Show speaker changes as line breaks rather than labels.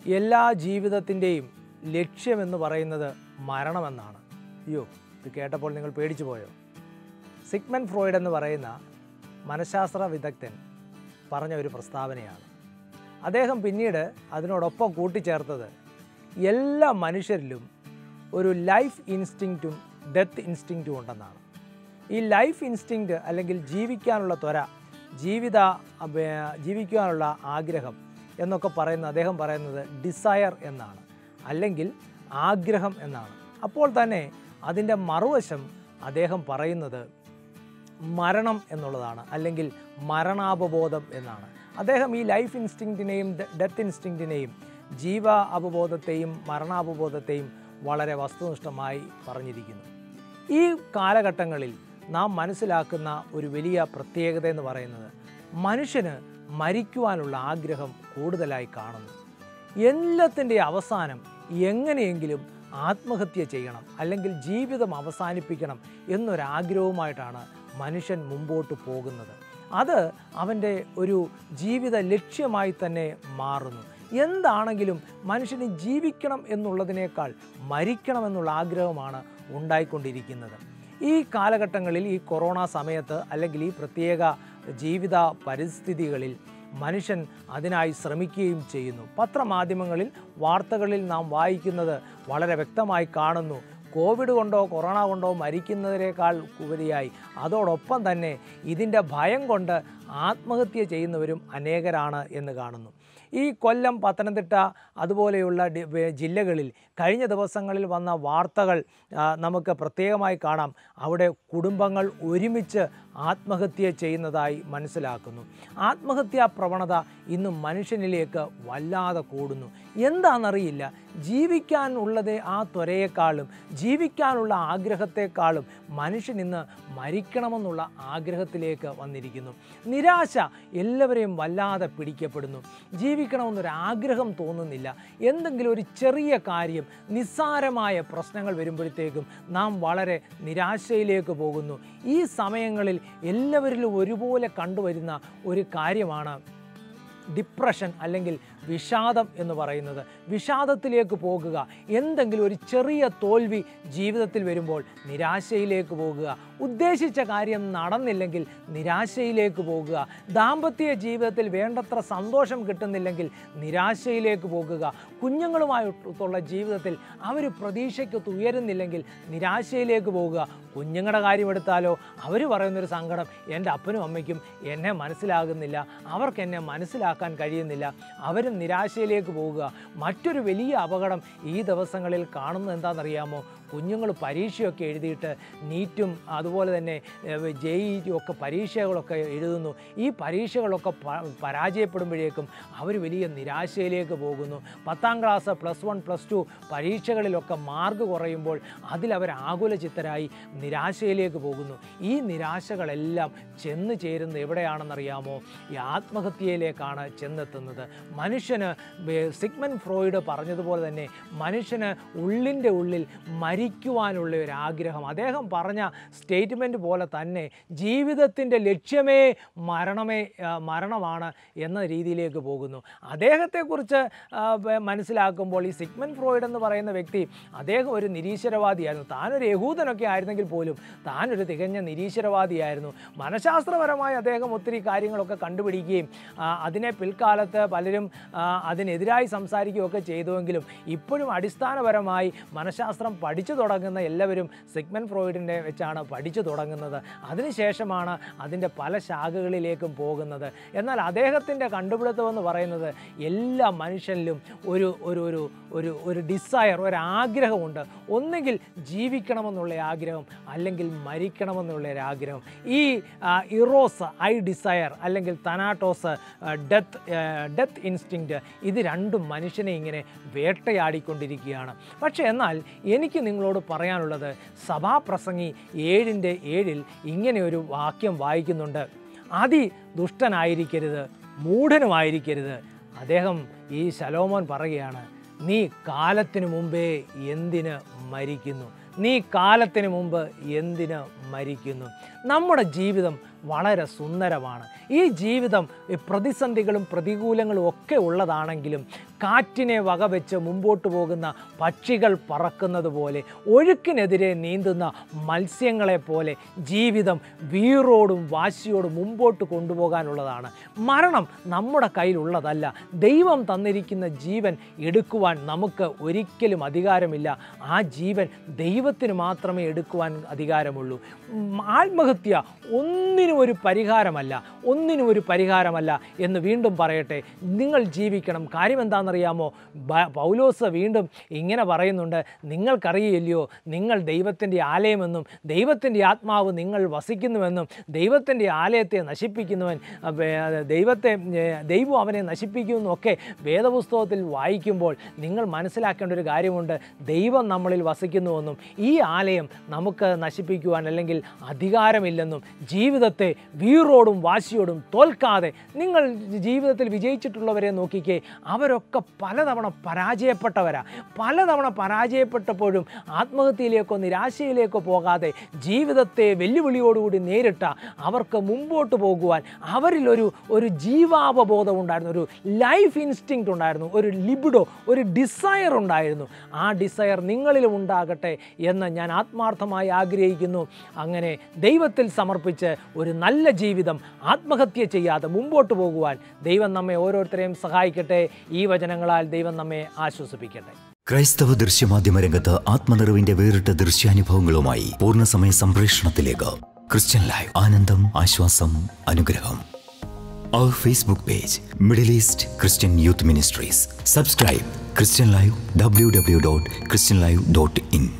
എല്ലാ ജീവിതത്തിൻ്റെയും ലക്ഷ്യമെന്ന് പറയുന്നത് മരണമെന്നാണ് അയ്യോ ഇത് കേട്ടപ്പോൾ നിങ്ങൾ പേടിച്ചു പോയോ സിഗ്മൻ ഫ്രോയിഡ് എന്ന് പറയുന്ന മനഃശാസ്ത്ര വിദഗ്ധൻ പറഞ്ഞ ഒരു പ്രസ്താവനയാണ് അദ്ദേഹം പിന്നീട് അതിനോടൊപ്പം കൂട്ടിച്ചേർത്തത് എല്ലാ മനുഷ്യരിലും ഒരു ലൈഫ് ഇൻസ്റ്റിങ്ക്റ്റും ഡെത്ത് ഇൻസ്റ്റിങ്ക്റ്റും ഉണ്ടെന്നാണ് ഈ ലൈഫ് ഇൻസ്റ്റിങ്ക്റ്റ് അല്ലെങ്കിൽ ജീവിക്കാനുള്ള ത്വര ജീവിത അബ- ജീവിക്കാനുള്ള ആഗ്രഹം എന്നൊക്കെ പറയുന്ന അദ്ദേഹം പറയുന്നത് ഡിസയർ എന്നാണ് അല്ലെങ്കിൽ ആഗ്രഹം എന്നാണ് അപ്പോൾ തന്നെ അതിൻ്റെ മറുവശം അദ്ദേഹം പറയുന്നത് മരണം എന്നുള്ളതാണ് അല്ലെങ്കിൽ മരണാപബോധം എന്നാണ് അദ്ദേഹം ഈ ലൈഫ് ഇൻസ്റ്റിങ്ക്റ്റിനെയും ഡെത്ത് ഇൻസ്റ്റിങ്ക്റ്റിനെയും ജീവ അവബോധത്തെയും മരണാപബോധത്തെയും വളരെ വസ്തുനിഷ്ഠമായി പറഞ്ഞിരിക്കുന്നു ഈ കാലഘട്ടങ്ങളിൽ നാം മനസ്സിലാക്കുന്ന ഒരു വലിയ പ്രത്യേകത എന്ന് പറയുന്നത് മനുഷ്യന് മരിക്കുവാനുള്ള ആഗ്രഹം കൂടുതലായി കാണുന്നു എല്ലാത്തിൻ്റെ അവസാനം എങ്ങനെയെങ്കിലും ആത്മഹത്യ ചെയ്യണം അല്ലെങ്കിൽ ജീവിതം അവസാനിപ്പിക്കണം എന്നൊരാഗ്രഹവുമായിട്ടാണ് മനുഷ്യൻ മുമ്പോട്ട് പോകുന്നത് അത് അവൻ്റെ ഒരു ജീവിത ലക്ഷ്യമായി തന്നെ മാറുന്നു എന്താണെങ്കിലും മനുഷ്യന് ജീവിക്കണം എന്നുള്ളതിനേക്കാൾ മരിക്കണം എന്നുള്ള ആഗ്രഹമാണ് ഉണ്ടായിക്കൊണ്ടിരിക്കുന്നത് ഈ കാലഘട്ടങ്ങളിൽ ഈ കൊറോണ സമയത്ത് അല്ലെങ്കിൽ ഈ പ്രത്യേക ജീവിത പരിസ്ഥിതികളിൽ മനുഷ്യൻ അതിനായി ശ്രമിക്കുകയും ചെയ്യുന്നു പത്രമാധ്യമങ്ങളിൽ വാർത്തകളിൽ നാം വായിക്കുന്നത് വളരെ വ്യക്തമായി കാണുന്നു കോവിഡ് കൊണ്ടോ കൊറോണ കൊണ്ടോ മരിക്കുന്നതിനേക്കാൾ ഉപരിയായി അതോടൊപ്പം തന്നെ ഇതിൻ്റെ ഭയം കൊണ്ട് ആത്മഹത്യ ചെയ്യുന്നവരും അനേകരാണ് എന്ന് കാണുന്നു ഈ കൊല്ലം പത്തനംതിട്ട അതുപോലെയുള്ള ഡി- വേ- ജില്ലകളിൽ കഴിഞ്ഞ ദിവസങ്ങളിൽ വന്ന വാർത്തകൾ ആ, നമുക്ക് പ്രത്യേകമായി കാണാം അവിടെ കുടുംബങ്ങൾ ഒരുമിച്ച് ആത്മഹത്യ ചെയ്യുന്നതായി മനസ്സിലാക്കുന്നു ആത്മഹത്യാ പ്രവണത ഇന്ന് മനുഷ്യനിലേക്ക് വല്ലാതെ കൂടുന്നു എന്താണെന്നറിയില്ല ജീവിക്കാനുള്ളത് ആ ത്വരയെക്കാളും ജീവിക്കാനുള്ള ആഗ്രഹത്തെക്കാളും മനുഷ്യൻ ഇന്ന് മരിക്കണമെന്നുള്ള ആഗ്രഹത്തിലേക്ക് വന്നിരിക്കുന്നു നിരാശ എല്ലാവരെയും വല്ലാതെ പിടിക്കപ്പെടുന്നു ജീവിക്കണമെന്നൊരു ആഗ്രഹം തോന്നുന്നില്ല എന്തെങ്കിലും ഒരു ചെറിയ കാര്യം നിസ്സാരമായ പ്രശ്നങ്ങൾ വരുമ്പോഴത്തേക്കും നാം വളരെ നിരാശയിലേക്ക് പോകുന്നു ഈ സമയങ്ങളിൽ എല്ലാവരിലും ഒരുപോലെ കണ്ടുവരുന്ന ഒരു കാര്യമാണ് ഡിപ്രഷൻ അല്ലെങ്കിൽ വിഷാദം എന്ന് പറയുന്നത് വിഷാദത്തിലേക്ക് പോകുക എന്തെങ്കിലും ഒരു ചെറിയ തോൽവി ജീവിതത്തിൽ വരുമ്പോൾ നിരാശയിലേക്ക് പോകുക ഉദ്ദേശിച്ച കാര്യം നടന്നില്ലെങ്കിൽ നിരാശയിലേക്ക് പോകുക ദാമ്പത്യ ജീവിതത്തിൽ വേണ്ടത്ര സന്തോഷം കിട്ടുന്നില്ലെങ്കിൽ നിരാശയിലേക്ക് പോകുക കുഞ്ഞുങ്ങളുമായിട്ടുള്ള ജീവിതത്തിൽ അവർ പ്രതീക്ഷയ്ക്കൊത്ത് ഉയരുന്നില്ലെങ്കിൽ നിരാശയിലേക്ക് പോകുക കുഞ്ഞുങ്ങളുടെ കാര്യം എടുത്താലോ അവർ പറയുന്നൊരു സങ്കടം എൻ്റെ അപ്പനും അമ്മയ്ക്കും എന്നെ മനസ്സിലാകുന്നില്ല അവർക്ക് എന്നെ മനസ്സിലാക്കാൻ കഴിയുന്നില്ല അവരും നിരാശയിലേക്ക് പോവുക മറ്റൊരു വലിയ അപകടം ഈ ദിവസങ്ങളിൽ കാണുന്നത് എന്താണെന്നറിയാമോ കുഞ്ഞുങ്ങൾ പരീക്ഷയൊക്കെ എഴുതിയിട്ട് നീറ്റും അതുപോലെ തന്നെ ജെഇ ഒക്കെ പരീക്ഷകളൊക്കെ എഴുതുന്നു ഈ പരീക്ഷകളൊക്കെ പ- പരാജയപ്പെടുമ്പോഴേക്കും അവർ വലിയ നിരാശയിലേക്ക് പോകുന്നു പത്താം class plus one plus two പരീക്ഷകളിലൊക്കെ മാർക്ക് കുറയുമ്പോൾ അതിലവർ ആകുലചിത്തരായി നിരാശയിലേക്ക് പോകുന്നു ഈ നിരാശകളെല്ലാം ചെന്ന് ചേരുന്നത് എവിടെയാണെന്നറിയാമോ ഈ ആത്മഹത്യയിലേക്കാണ് ചെന്നെത്തുന്നത് മനുഷ്യന് ബെ- സിഗ്മൻ ഫ്രോയിഡ് പറഞ്ഞതുപോലെ തന്നെ മനുഷ്യന് ഉള്ളിൻ്റെ ഉള്ളിൽ മരിക്കുവാനുള്ള ഒരു ആഗ്രഹം അദ്ദേഹം പറഞ്ഞ സ്റ്റേറ്റ്മെൻറ്റ് പോലെ തന്നെ ജീവിതത്തിൻ്റെ ലക്ഷ്യമേ മരണമേ ആ, മരണമാണ് എന്ന രീതിയിലേക്ക് പോകുന്നു അദ്ദേഹത്തെക്കുറിച്ച് ആ, ബ- മനസ്സിലാക്കുമ്പോൾ ഈ സിഗ്മൻ ഫ്രോയിഡ് എന്ന് പറയുന്ന വ്യക്തി അദ്ദേഹം ഒരു നിരീശ്വരവാദിയായിരുന്നു താനൊരു യഹൂദനൊക്കെ ആയിരുന്നെങ്കിൽ പോലും താനൊരു തികഞ്ഞ നിരീശ്വരവാദിയായിരുന്നു മനഃശാസ്ത്രപരമായി അദ്ദേഹം ഒത്തിരി കാര്യങ്ങളൊക്കെ കണ്ടുപിടിക്കുകയും ആ, അതിനെ പിൽക്കാലത്ത് പലരും ആ, അതിനെതിരായി സംസാരിക്കുകയൊക്കെ ചെയ്തുവെങ്കിലും ഇപ്പോഴും അടിസ്ഥാനപരമായി മനഃശാസ്ത്രം പഠിച്ചു തുടങ്ങുന്ന എല്ലാവരും സിഗ്മൻ ഫ്രോയിഡിൻ്റെ വെച്ചാണ് പഠിച്ചു തുടങ്ങുന്നത് അതിനുശേഷമാണ് അതിൻ്റെ പല ശാഖകളിലേക്കും പോകുന്നത് എന്നാൽ അദ്ദേഹത്തിൻ്റെ കണ്ടുപിടുത്തം എന്ന് പറയുന്നത് എല്ലാ മനുഷ്യനിലും ഒരു ഒരു ഒരു ഒരു ഒരു ഡിസയർ ഒരു ആഗ്രഹമുണ്ട് ഒന്നുകിൽ ജീവിക്കണമെന്നുള്ള ആഗ്രഹം അല്ലെങ്കിൽ മരിക്കണമെന്നുള്ള ഒരു ആഗ്രഹം ഈ ആ, ഇറോസ് ഐ ഡിസയർ അല്ലെങ്കിൽ തനാട്ടോസ് ഡെത്ത് ഡെത്ത് ഇൻസ്റ്റിങ്ക്റ്റ് ഇത് രണ്ടും മനുഷ്യനെ ഇങ്ങനെ വേട്ടയാടിക്കൊണ്ടിരിക്കുകയാണ് പക്ഷേ എന്നാൽ എനിക്ക് നിങ്ങളോട് പറയാനുള്ളത് സഭാപ്രസംഗി ഏഴിൻ്റെ ഏഴിൽ ഇങ്ങനെ ഒരു വാക്യം വായിക്കുന്നുണ്ട് അതി ദുഷ്ടനായിരിക്കരുത് മൂഢനുമായിരിക്കരുത് അദ്ദേഹം ഈ ശലോമോൻ പറയുകയാണ് നീ കാലത്തിന് മുമ്പേ എന്തിന് മരിക്കുന്നു നീ കാലത്തിന് മുമ്പ് എന്തിന് മരിക്കുന്നു നമ്മുടെ ജീവിതം വളരെ സുന്ദരമാണ് ഈ ജീവിതം ഈ പ്രതിസന്ധികളും പ്രതികൂലങ്ങളും ഒക്കെ ഉള്ളതാണെങ്കിലും കാറ്റിനെ വകവെച്ച് മുമ്പോട്ട് പോകുന്ന പക്ഷികൾ പറക്കുന്നത് പോലെ ഒഴുക്കിനെതിരെ നീന്തുന്ന മത്സ്യങ്ങളെ പോലെ ജീവിതം വീറോടും വാശിയോടും മുമ്പോട്ട് കൊണ്ടുപോകാനുള്ളതാണ് മരണം നമ്മുടെ കയ്യിലുള്ളതല്ല ദൈവം തന്നിരിക്കുന്ന ജീവൻ എടുക്കുവാൻ നമുക്ക് ഒരിക്കലും അധികാരമില്ല ആ ജീവൻ ദൈവത്തിന് മാത്രമേ എടുക്കുവാൻ അധികാരമുള്ളൂ ഉം, ആത്മഹത്യ ഒന്നിനും ഒരു പരിഹാരമല്ല ഒന്നിനും ഒരു പരിഹാരമല്ല എന്ന് വീണ്ടും പറയട്ടെ നിങ്ങൾ ജീവിക്കണം കാര്യം എന്താണെന്നറിയാമോ ബ- പൗലോസ് വീണ്ടും ഇങ്ങനെ പറയുന്നുണ്ട് നിങ്ങൾക്കറിയില്ലയോ നിങ്ങൾ ദൈവത്തിൻ്റെ ആലയമെന്നും ദൈവത്തിൻ്റെ ആത്മാവ് നിങ്ങൾ വസിക്കുന്നുവെന്നും ദൈവത്തിൻ്റെ ആലയത്തെ നശിപ്പിക്കുന്നവൻ അഹ് വേ- ദൈവത്തെ ഏഹ്, ദൈവം അവനെ നശിപ്പിക്കുമെന്നൊക്കെ വേദപുസ്തകത്തിൽ വായിക്കുമ്പോൾ നിങ്ങൾ മനസ്സിലാക്കേണ്ട ഒരു കാര്യമുണ്ട് ദൈവം നമ്മളിൽ വസിക്കുന്നുവെന്നും ഈ ആലയം നമുക്ക് നശിപ്പിക്കുവാൻ അല്ലെങ്കിൽ അധികാരമില്ലെന്നും ജീവിതത്തെ വീറോടും വാശിയോടും തോൽക്കാതെ നിങ്ങൾ ജീവിതത്തിൽ വിജയിച്ചിട്ടുള്ളവരെ നോക്കിക്കേ അവരൊക്കെ പലതവണ പരാജയപ്പെട്ടവരാ പലതവണ പരാജയപ്പെട്ടപ്പോഴും ആത്മഹത്യയിലേക്കോ നിരാശയിലേക്കോ പോകാതെ ജീവിതത്തെ വെല്ലുവിളിയോടുകൂടി നേരിട്ട അവർക്ക് മുമ്പോട്ട് പോകുവാൻ അവരിലൊരു ഒരു ജീവാവബോധം ഉണ്ടായിരുന്നു ഒരു ലൈഫ് ഇൻസ്റ്റിങ്ക്റ്റ് ഉണ്ടായിരുന്നു ഒരു ലിബിഡോ ഒരു ഡിസയർ ഉണ്ടായിരുന്നു ആ ഡിസയർ നിങ്ങളിലും ഉണ്ടാകട്ടെ എന്ന് ഞാൻ ആത്മാർത്ഥമായി ആഗ്രഹിക്കുന്നു അങ്ങനെ ദൈവത്തിൽ സമർപ്പിച്ച് ഒരു നല്ല ജീവിതം ആത്മഹത്യ ചെയ്യാതെ മുമ്പോട്ട് പോകുവാൻ ദൈവം നമ്മെ ഓരോരുത്തരെയും സഹായിക്കട്ടെ ഈ വചനങ്ങളാൽ ദൈവം നമ്മെ ആശ്വസിപ്പിക്കട്ടെ
ക്രൈസ്തവ ദൃശ്യമാധ്യമ രംഗത്ത് ആത്മനിറവിന്റെ വേറിട്ട ദൃശ്യാനുഭവങ്ങളുമായി പൂർണ്ണസമയ സംപ്രേഷണത്തിലേക്ക് ക്രിസ്ത്യൻ ലൈവ് ആനന്ദം ആശ്വാസം അനുഗ്രഹം അവർ Facebook page Middle East Christian youth ministries subscribe Christian live W W dot Christian live dot in